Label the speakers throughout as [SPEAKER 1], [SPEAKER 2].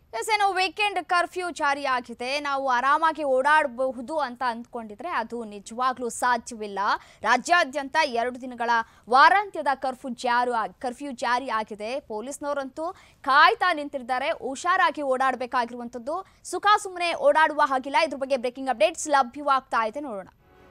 [SPEAKER 1] S ಏನೋ weekend curfew ಜಾರಿಯಾಗಿದೆ ನಾವು ಆರಾಮಾಗಿ ಓಡಾಡಬಹುದು ಅಂತ ಅಂದ್ಕೊಂಡಿದ್ರೆ ಅದು ನಿಜವಾಗ್ಲೂ ಸಾಧ್ಯವಿಲ್ಲ ರಾಜ್ಯಾದ್ಯಂತ ಎರಡು ದಿನಗಳ ವಾರಾಂತ್ಯದ ಕರ್ಫ್ಯೂ ಜಾರು ಕರ್ಫ್ಯೂ ಜಾರಿ ಆಗಿದೆ ಪೊಲೀಸ್ನವರಂತೂ ಕಾಯ್ತಾ ನಿಂತಿದ್ದಾರೆ ಹುಷಾರಾಗಿ ಓಡಾಡಬೇಕಾಗಿರುವಂಥದ್ದು ಸುಖ ಸುಮ್ಮನೆ ಓಡಾಡುವ ಹಾಗಿಲ್ಲ ಇದ್ರ ಬಗ್ಗೆ ಬ್ರೇಕಿಂಗ್ ಅಪ್ಡೇಟ್ಸ್ ಲಭ್ಯವಾಗ್ತಾ ಇದೆ ನೋಡೋಣ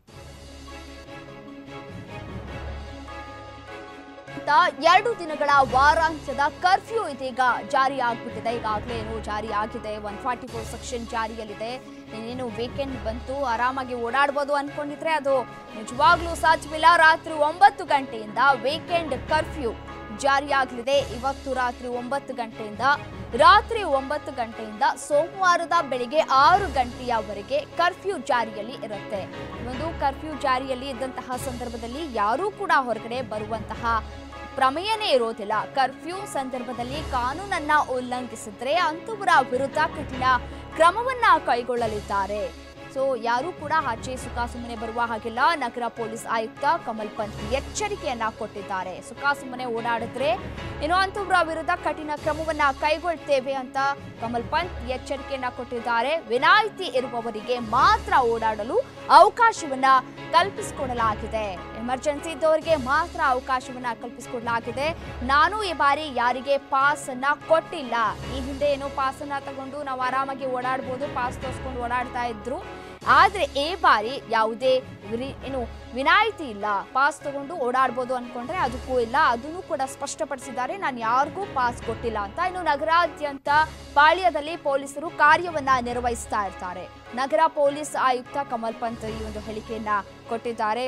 [SPEAKER 1] ಅಂತ ಎರಡು ದಿನಗಳ ವಾರಾಂತ್ಯದ ಕರ್ಫ್ಯೂ ಇದೀಗ ಜಾರಿ ಆಗ್ಬಿಟ್ಟಿದೆ ಈಗಾಗಲೇ ಏನು ಜಾರಿ ಆಗಿದೆ ಒನ್ ಫಾರ್ಟಿ ಫೋರ್ ಸೆಕ್ಷನ್ ಜಾರಿಯಲ್ಲಿದೆ ಇನ್ನೇನು ವೀಕೆಂಡ್ ಬಂತು ಆರಾಮಾಗಿ ಓಡಾಡ್ಬೋದು ಅನ್ಕೊಂಡಿದ್ರೆ ಅದು ನಿಜವಾಗ್ಲೂ ಸಾಧ್ಯವಿಲ್ಲ ರಾತ್ರಿ ಒಂಬತ್ತು ಗಂಟೆಯಿಂದ ವೀಕೆಂಡ್ ಕರ್ಫ್ಯೂ ಜಾರಿಯಾಗಲಿದೆ ಇವತ್ತು ರಾತ್ರಿ ಒಂಬತ್ತು ಗಂಟೆಯಿಂದ ರಾತ್ರಿ ಒಂಬತ್ತು ಗಂಟೆಯಿಂದ ಸೋಮವಾರದ ಬೆಳಿಗ್ಗೆ ಆರು ಗಂಟೆಯವರೆಗೆ ಕರ್ಫ್ಯೂ ಜಾರಿಯಲ್ಲಿ ಇರುತ್ತೆ ಈ ಒಂದು ಕರ್ಫ್ಯೂ ಜಾರಿಯಲ್ಲಿ ಇದ್ದಂತಹ ಸಂದರ್ಭದಲ್ಲಿ ಯಾರೂ ಕೂಡ ಹೊರಗಡೆ ಬರುವಂತಹ ಪ್ರಮೇಯನೇ ಇರೋದಿಲ್ಲ ಕರ್ಫ್ಯೂ ಸಂದರ್ಭದಲ್ಲಿ ಕಾನೂನನ್ನ ಉಲ್ಲಂಘಿಸಿದ್ರೆ ಅಂತವರ ವಿರುದ್ಧ ಕಠಿಣ ಕ್ರಮವನ್ನ ಕೈಗೊಳ್ಳಲಿದ್ದಾರೆ ಸೊ ಯಾರೂ ಕೂಡ ಆಚೆ ಸುಖ ಸುಮ್ಮನೆ ಬರುವ ಹಾಗಿಲ್ಲ ನಗರ ಪೊಲೀಸ್ ಆಯುಕ್ತ ಕಮಲ್ ಪಂತ್ ಎಚ್ಚರಿಕೆಯನ್ನ ಕೊಟ್ಟಿದ್ದಾರೆ ಸುಖ ಸುಮ್ಮನೆ ಓಡಾಡಿದ್ರೆ ಏನೋ ಅಂತವರ ವಿರುದ್ಧ ಕಠಿಣ ಕ್ರಮವನ್ನ ಕೈಗೊಳ್ತೇವೆ ಅಂತ ಕಮಲ್ ಪಂತ್ ಎಚ್ಚರಿಕೆಯನ್ನ ಕೊಟ್ಟಿದ್ದಾರೆ ವಿನಾಯಿತಿ ಇರುವವರಿಗೆ ಮಾತ್ರ ಓಡಾಡಲು ಅವಕಾಶವನ್ನ ಕಲ್ಪಿಸಿಕೊಡಲಾಗಿದೆ ಎಮರ್ಜೆನ್ಸಿ ಇದ್ದವರಿಗೆ ಮಾತ್ರ ಅವಕಾಶವನ್ನ ಕಲ್ಪಿಸಿಕೊಡಲಾಗಿದೆ ನಾನು ಈ ಬಾರಿ ಯಾರಿಗೆ ಪಾಸ್ ಅನ್ನ ಕೊಟ್ಟಿಲ್ಲ ಈ ಹಿಂದೆ ಏನೋ ಪಾಸ್ ಅನ್ನ ತಗೊಂಡು ನಾವು ಆರಾಮಾಗಿ ಓಡಾಡ್ಬೋದು ಪಾಸ್ ತೋರಿಸ್ಕೊಂಡು ಓಡಾಡ್ತಾ ಇದ್ರು ಆದ್ರೆ ಈ ಬಾರಿ ಯಾವುದೇ ವಿರಿ- ಏನು ವಿನಾಯಿತಿ ಇಲ್ಲ ಪಾಸ್ ತಗೊಂಡು ಓಡಾಡ್ಬೋದು ಅನ್ಕೊಂಡ್ರೆ ಅದಕ್ಕೂ ಇಲ್ಲ ಅದನ್ನು ಕೂಡ ಸ್ಪಷ್ಟಪಡಿಸಿದ್ದಾರೆ ನಾನು ಯಾರಿಗೂ ಪಾಸ್ ಕೊಟ್ಟಿಲ್ಲ ಅಂತ ಇನ್ನು ನಗರಾದ್ಯಂತ ಪಾಳ್ಯದಲ್ಲಿ ಪೊಲೀಸರು ಕಾರ್ಯವನ್ನ ನಿರ್ವಹಿಸ್ತಾ ಇರ್ತಾರೆ ನಗರ ಪೊಲೀಸ್ ಆಯುಕ್ತ ಕಮಲ್ ಪಂತ್ ಈ ಒಂದು ಹೇಳಿಕೆಯನ್ನ ಕೊಟ್ಟಿದ್ದಾರೆ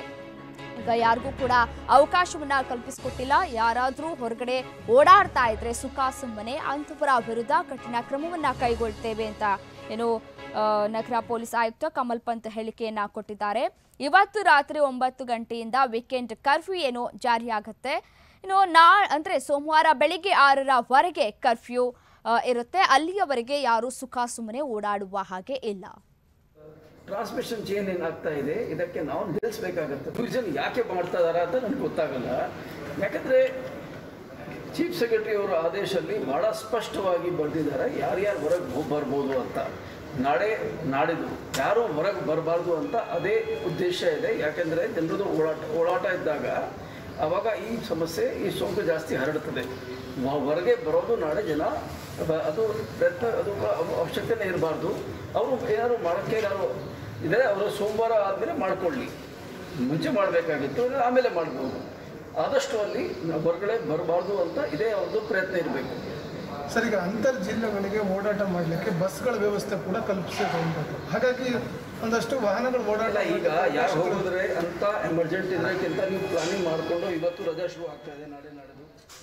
[SPEAKER 1] ಈಗ ಯಾರಿಗೂ ಕೂಡ ಅವಕಾಶವನ್ನ ಕಲ್ಪಿಸಿಕೊಟ್ಟಿಲ್ಲ ಯಾರಾದರೂ ಹೊರಗಡೆ ಓಡಾಡ್ತಾ ಇದ್ರೆ ಸುಖ ಸುಮ್ಮನೆ ಅಂಥವರ ವಿರುದ್ಧ ಕಠಿಣ ಕ್ರಮವನ್ನ ಕೈಗೊಳ್ತೇವೆ ಅಂತ ಏನು ಆ, ನಗರ ಪೊಲೀಸ್ ಆಯುಕ್ತ ಕಮಲ್ ಪಂತ್ ಹೇಳಿಕೆಯನ್ನ ಕೊಟ್ಟಿದ್ದಾರೆ ಇವತ್ತು ರಾತ್ರಿ ಒಂಬತ್ತು ಗಂಟೆಯಿಂದ ವೀಕೆಂಡ್ ಕರ್ಫ್ಯೂ ಏನು ಜಾರಿಯಾಗುತ್ತೆ ಇನ್ನು ನಾ ಅಂದ್ರೆ ಸೋಮವಾರ ಬೆಳಿಗ್ಗೆ ಆರರವರೆಗೆ ಕರ್ಫ್ಯೂ ಆ, ಇರುತ್ತೆ ಅಲ್ಲಿಯವರೆಗೆ ಯಾರು ಸುಖ ಸುಮ್ಮನೆ ಓಡಾಡುವ ಹಾಗೆ ಇಲ್ಲ
[SPEAKER 2] ಟ್ರಾನ್ಸ್ಮಿಷನ್ ಚೇನ್ ಏನಾಗ್ತಾ ಇದೆ ಇದಕ್ಕೆ ನಾವು ನಿಲ್ಲಿಸಬೇಕಾಗತ್ತೆ ರೀಸನ್ ಯಾಕೆ ಮಾಡ್ತಾ ಇದಾರೆ ಅಂತ ನನಗೆ ಗೊತ್ತಾಗಲ್ಲ ಯಾಕಂದರೆ ಚೀಫ್ ಸೆಕ್ರೆಟರಿ ಅವರ ಆದೇಶದಲ್ಲಿ ಭಾಳ ಸ್ಪಷ್ಟವಾಗಿ ಬರೆದಿದ್ದಾರೆ ಯಾರ್ಯಾರು ಹೊರಗೆ ಹೋಗಿ ಬರ್ಬೋದು ಅಂತ ನಾಳೆ ನಾಡಿದ್ದು ಯಾರೂ ಹೊರಗೆ ಬರಬಾರ್ದು ಅಂತ ಅದೇ ಉದ್ದೇಶ ಇದೆ ಯಾಕೆಂದರೆ ಜನರದು ಓಡಾಟ ಓಡಾಟ ಇದ್ದಾಗ ಆವಾಗ ಈ ಸಮಸ್ಯೆ ಈ ಸೋಂಕು ಜಾಸ್ತಿ ಹರಡುತ್ತದೆ ವ- ಹೊರಗೆ ಬರೋದು ನಾಳೆ ಜನ ಬ- ಅದು ಪ್ರಯತ್ನ ಅದು ಅವ- ಅವಶ್ಯಕತೆನೇ ಇರಬಾರ್ದು ಅವರು ಏನಾದ್ರು ಮಾಡೋಕ್ಕೆ ಏನಾದ್ರು ಇದ್ರೆ ಅವರು ಸೋಮವಾರ ಆದಮೇಲೆ ಮಾಡ್ಕೊಳ್ಳಿ ಮುಂಚೆ ಮಾಡಬೇಕಾಗಿತ್ತು ಆಮೇಲೆ ಮಾಡ್ಬೋದು ಆದಷ್ಟು ಅಲ್ಲಿ ನಾವು ಹೊರಗಡೆ ಬರಬಾರ್ದು ಅಂತ ಇದೇ ಅವ್ರದ್ದು ಪ್ರಯತ್ನ ಇರಬೇಕು
[SPEAKER 3] ಸರ್ ಈಗ ಅಂತರ್ ಜಿಲ್ಲೆಗಳಿಗೆ ಓಡಾಟ ಮಾಡಲಿಕ್ಕೆ ಬಸ್ಗಳ ವ್ಯವಸ್ಥೆ ಕೂಡ ಕಲ್ಪಿಸಬೇಕು ಹಾಗಾಗಿ ಒಂದಷ್ಟು ವಾಹನಗಳು ಓಡಾಟ
[SPEAKER 2] ಅಲ್ಲ ಈಗ ಯಾರು ಹೋಗಿದ್ರೆ ಅಂತ ಎಮರ್ಜೆಂಟ್ ಇದಕ್ಕಿಂತ ನೀವು ಪ್ಲಾನಿಂಗ್ ಮಾಡಿಕೊಂಡು ಇವತ್ತು ರಜಾ ಶುರು ಆಗ್ತಾ ಇದೆ ನಾಳೆ ನಾಡಿದ್ದು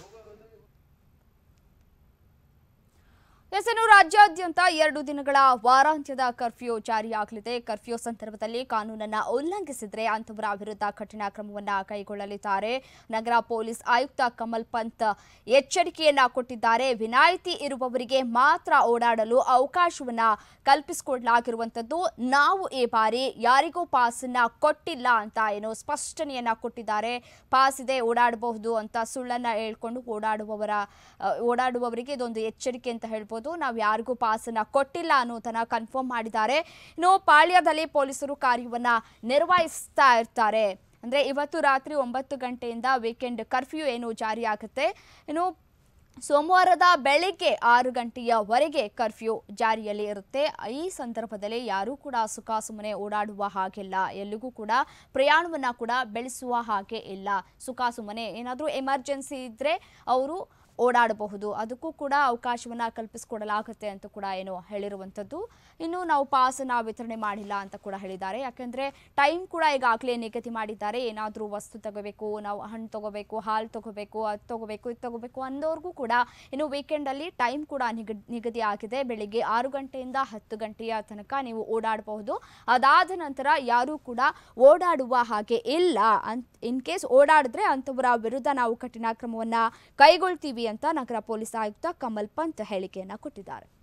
[SPEAKER 1] ಎಸ್ ಇನ್ನು ರಾಜ್ಯಾದ್ಯಂತ ಎರಡು ದಿನಗಳ ವಾರಾಂತ್ಯದ ಕರ್ಫ್ಯೂ ಜಾರಿಯಾಗಲಿದೆ ಕರ್ಫ್ಯೂ ಸಂದರ್ಭದಲ್ಲಿ ಕಾನೂನನ್ನ ಉಲ್ಲಂಘಿಸಿದ್ರೆ ಅಂತವರ ವಿರುದ್ಧ ಕಠಿಣ ಕ್ರಮವನ್ನ ಕೈಗೊಳ್ಳಲಿದ್ದಾರೆ ನಗರ ಪೊಲೀಸ್ ಆಯುಕ್ತ ಕಮಲ್ ಪಂತ್ ಎಚ್ಚರಿಕೆಯನ್ನ ಕೊಟ್ಟಿದ್ದಾರೆ ವಿನಾಯಿತಿ ಇರುವವರಿಗೆ ಮಾತ್ರ ಓಡಾಡಲು ಅವಕಾಶವನ್ನ ಕಲ್ಪಿಸಿಕೊಡ್ಲಾಗಿರುವಂಥದ್ದು ನಾವು ಈ ಬಾರಿ ಯಾರಿಗೂ ಪಾಸನ್ನ ಕೊಟ್ಟಿಲ್ಲ ಅಂತ ಏನೋ ಸ್ಪಷ್ಟನೆಯನ್ನ ಕೊಟ್ಟಿದ್ದಾರೆ ಪಾಸ್ ಇದೆ ಓಡಾಡಬಹುದು ಅಂತ ಸುಳ್ಳನ್ನ ಹೇಳ್ಕೊಂಡು ಓಡಾಡುವವರ ಆ, ಓಡಾಡುವವರಿಗೆ ಇದೊಂದು ಎಚ್ಚರಿಕೆ ಅಂತ ಹೇಳ್ಬೋದು ನಾವು ಯಾರಿಗೂ ಪಾಸನ್ನ ಕೊಟ್ಟಿಲ್ಲ ಅನ್ನೋದನ್ನ ಕನ್ಫರ್ಮ್ ಮಾಡಿದ್ದಾರೆ ಇನ್ನು ಪಾಳ್ಯದಲ್ಲಿ ಪೊಲೀಸರು ಕಾರ್ಯವನ್ನ ನಿರ್ವಹಿಸ್ತಾ ಇರ್ತಾರೆ ಅಂದ್ರೆ ಇವತ್ತು ರಾತ್ರಿ ಒಂಬತ್ತು ಗಂಟೆಯಿಂದ ವೀಕೆಂಡ್ ಕರ್ಫ್ಯೂ ಏನು ಜಾರಿಯಾಗುತ್ತೆ ಇನ್ನು ಸೋಮವಾರದ ಬೆಳಗ್ಗೆ ಆರು ಗಂಟೆಯವರೆಗೆ ಕರ್ಫ್ಯೂ ಜಾರಿಯಲ್ಲಿ ಇರುತ್ತೆ ಈ ಸಂದರ್ಭದಲ್ಲಿ ಯಾರೂ ಕೂಡ ಸುಖ ಸುಮ್ಮನೆ ಓಡಾಡುವ ಹಾಗಿಲ್ಲ ಎಲ್ಲಿಗೂ ಕೂಡ ಪ್ರಯಾಣವನ್ನ ಕೂಡ ಬೆಳೆಸುವ ಹಾಗೆ ಇಲ್ಲ ಸುಖ ಸುಮ್ಮನೆ ಏನಾದರೂ ಎಮರ್ಜೆನ್ಸಿ ಇದ್ದರೆ ಅವರು ಓಡಾಡಬಹುದು ಅದಕ್ಕೂ ಕೂಡ ಅವಕಾಶವನ್ನ ಕಲ್ಪಿಸಿಕೊಡಲಾಗುತ್ತೆ ಅಂತ ಕೂಡ ಏನು ಹೇಳಿರುವಂಥದ್ದು ಇನ್ನು ನಾವು ಪಾಸನ್ನ ವಿತರಣೆ ಮಾಡಿಲ್ಲ ಅಂತ ಕೂಡ ಹೇಳಿದ್ದಾರೆ ಯಾಕೆಂದ್ರೆ ಟೈಮ್ ಕೂಡ ಈಗಾಗಲೇ ನಿಗದಿ ಮಾಡಿದ್ದಾರೆ ಏನಾದರೂ ವಸ್ತು ತಗೋಬೇಕು ನಾವು ಹಣ್ಣು ತಗೋಬೇಕು ಹಾಲು ತಗೋಬೇಕು ಅದು ತಗೋಬೇಕು ಇದು ತಗೋಬೇಕು ಅಂದವ್ರಿಗೂ ಕೂಡ ಇನ್ನು ವೀಕೆಂಡಲ್ಲಿ ಟೈಮ್ ಕೂಡ ನಿಗದಿ ನಿಗದಿ ಆಗಿದೆ ಬೆಳಿಗ್ಗೆ ಆರು ಗಂಟೆಯಿಂದ ಹತ್ತು ಗಂಟೆಯ ತನಕ ನೀವು ಓಡಾಡಬಹುದು ಅದಾದ ನಂತರ ಯಾರೂ ಕೂಡ ಓಡಾಡುವ ಹಾಗೆ ಇಲ್ಲ ಅಂತ ಇನ್ ಕೇಸ್ ಓಡಾಡಿದ್ರೆ ಅಂಥವರ ವಿರುದ್ಧ ನಾವು ಕಠಿಣ ಕ್ರಮವನ್ನ ಕೈಗೊಳ್ತೀವಿ ಅಂತ ನಗರ ಪೊಲೀಸ್ ಆಯುಕ್ತ ಕಮಲ್ ಪಂತ್ ಹೇಳಿಕೆಯನ್ನ ಕೊಟ್ಟಿದ್ದಾರೆ